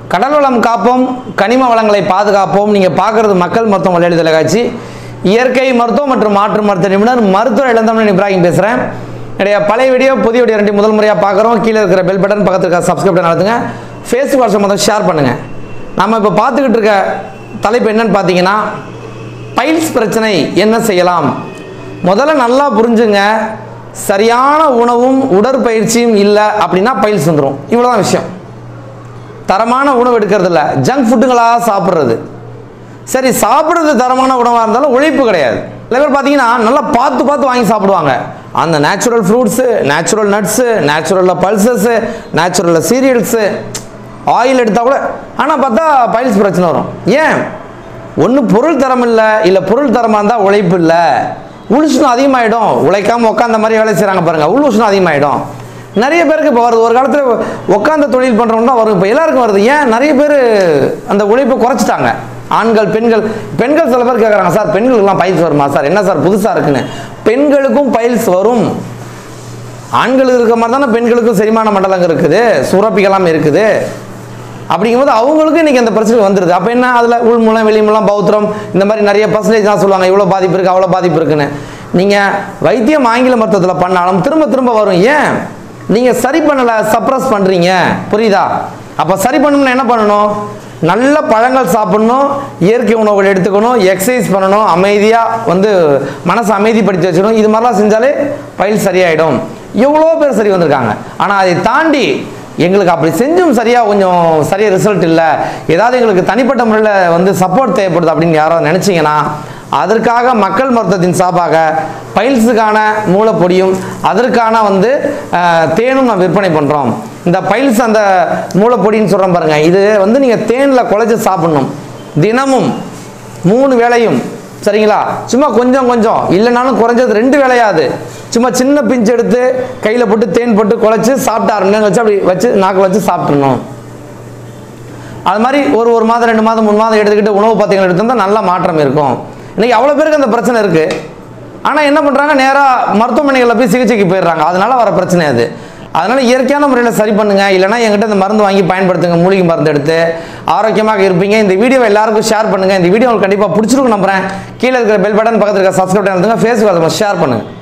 கடல் வளம் காப்போம் கனிம வளங்களை பாதுகாப்போம் நீங்கள் பார்க்குறது மக்கள் மருத்துவம் மலையாளி தொலைக்காட்சி இயற்கை மருத்துவம் மற்றும் மாற்று மருத்துவ நிபுணர் மருத்துவ இளந்தமிழன் இப்ராஹிம் பேசுகிறேன் என்னுடைய பழைய வீடியோ புதிய வீடியோ ரெண்டு முதல் முறையாக பார்க்குறோம் கீழே இருக்கிற பெல் பட்டன் பக்கத்தில் இருக்க சப்ஸ்கிரைப் பட்டன் நடத்துங்க ஃபேஸ்புக் வாட்ஸ்அப் முதல் ஷேர் பண்ணுங்கள் நம்ம இப்போ பார்த்துக்கிட்டு இருக்க தலைப்பு என்னன்னு பார்த்தீங்கன்னா பைல்ஸ் பிரச்சனை என்ன செய்யலாம் முதல்ல நல்லா புரிஞ்சுங்க சரியான உணவும் உடற்பயிற்சியும் இல்லை அப்படின்னா பைல்ஸ் வந்துடும் இவ்வளோதான் விஷயம் தரமான உணவு எடுக்கிறது இல்லை ஜங்க் ஃபுட்டுங்களாக சாப்பிட்றது சரி சாப்பிட்றது தரமான உணவாக இருந்தாலும் உழைப்பு கிடையாது சில பேர் பார்த்தீங்கன்னா நல்லா பார்த்து பார்த்து வாங்கி சாப்பிடுவாங்க அந்த நேச்சுரல் ஃப்ரூட்ஸு நேச்சுரல் நட்ஸு நேச்சுரலில் பல்சஸ்ஸு நேச்சுரலில் சீரியல்ஸு ஆயில் எடுத்தால் கூட ஆனால் பார்த்தா பைல்ஸ் பிரச்சனை வரும் ஏன் ஒன்று பொருள் தரம் இல்லை இல்லை பொருள் தரமாக இருந்தால் உழைப்பு இல்லை உளுஷணம் அதிகமாகிடும் உழைக்காமல் உட்காந்த மாதிரி வேலை செய்கிறாங்க பாருங்கள் உளுஷணம் அதிகமாகிடும் நிறைய பேருக்கு இப்போ வருது ஒரு காலத்தில் உட்காந்த தொழில் பண்ணுறவங்க தான் வரும் இப்போ எல்லாருக்கும் வருது ஏன் நிறைய பேர் அந்த உழைப்பை குறைச்சிட்டாங்க ஆண்கள் பெண்கள் பெண்கள் சில பேர் கேட்குறாங்க சார் பெண்களுக்கெல்லாம் பயில்ஸ் வருமா சார் என்ன சார் புதுசாக இருக்குன்னு பெண்களுக்கும் பயில்ஸ் வரும் ஆண்களுக்கு இருக்க மாதிரி தானே பெண்களுக்கும் செரிமான மண்டலங்க இருக்குது சுரப்பிகளாம் இருக்குது அப்படிங்கும்போது அவங்களுக்கும் இன்றைக்கி அந்த பிரச்சனை வந்துடுது அப்போ என்ன அதில் உள்மூலம் வெளிமூலம் பௌத்திரம் இந்த மாதிரி நிறைய பர்சன்டேஜ் தான் சொல்லுவாங்க இவ்வளோ பாதிப்பு இருக்குது அவ்வளோ பாதிப்பு இருக்குன்னு நீங்கள் வைத்தியம் ஆங்கில மருத்துவத்தில் பண்ணாலும் திரும்ப திரும்ப வரும் ஏன் நீங்கள் சரி பண்ணலை சப்ரஸ் பண்ணுறீங்க புரியுதா அப்போ சரி பண்ணணும்னா என்ன பண்ணணும் நல்ல பழங்கள் சாப்பிடணும் இயற்கை உணவுகள் எடுத்துக்கணும் எக்ஸசைஸ் பண்ணணும் அமைதியாக வந்து மனசை அமைதிப்படுத்தி வச்சுக்கணும் இது மாதிரிலாம் செஞ்சாலே பயில் சரியாயிடும் எவ்வளோ பேர் சரி வந்திருக்காங்க ஆனால் அதை தாண்டி எங்களுக்கு அப்படி செஞ்சும் சரியாக கொஞ்சம் சரியாக ரிசல்ட் இல்லை ஏதாவது எங்களுக்கு தனிப்பட்ட முறையில் வந்து சப்போர்ட் தேவைப்படுது அப்படின்னு யாராவது நினச்சிங்கன்னா அதற்காக மக்கள் மருத்துவத்தின் சார்பாக பைல்ஸுக்கான மூலப்பொடியும் அதற்கான வந்து அஹ், தேனும் நான் விற்பனை பண்ணுறோம் இந்த பைல்ஸ் அந்த மூலப்பொடின்னு சொல்கிறோம் பாருங்க இது வந்து நீங்கள் தேனில் குழைச்சி சாப்பிடணும் தினமும் மூணு வேளையும் சரிங்களா சும்மா கொஞ்சம் கொஞ்சம் இல்லைனாலும் குறைஞ்சது ரெண்டு வேலையாது சும்மா சின்ன பிஞ்சு எடுத்து கையில் போட்டு தேன் போட்டு குழைச்சி சாப்பிட்டு அரை மணி நேரம் வச்சு அப்படி வச்சு நாக்கில் வச்சு சாப்பிட்றணும் அது மாதிரி ஒரு ஒரு மாதம் ரெண்டு மாதம் மூணு மாதம் எடுத்துக்கிட்டு உணவு பத்தியங்கள் எடுத்திருந்தா நல்ல மாற்றம் இருக்கும் இன்னைக்கு அவ்வளோ பேருக்கு அந்த பிரச்சனை இருக்கு ஆனால் என்ன பண்ணுறாங்க நேராக மருத்துவமனைகளில் போய் சிகிச்சைக்கு போயிடுறாங்க அதனால வர பிரச்சனை அது அதனால இயற்கையான முறையில் சரி பண்ணுங்க இல்லைனா எங்கிட்ட இந்த மருந்து வாங்கி பயன்படுத்துங்க மூலிகை மருந்து எடுத்து ஆரோக்கியமாக இருப்பீங்க இந்த வீடியோ எல்லாருக்கும் ஷேர் பண்ணுங்க இந்த வீடியோ உங்களுக்கு கண்டிப்பாக பிடிச்சிருக்கும் நம்புறேன் கீழே இருக்கிற பெல் பட்டன் பக்கத்தில் இருக்க சப்ஸ்கிரைப் பண்ணுங்க ஃபேஸ்புக் அதை ஷேர் பண்ணுங்க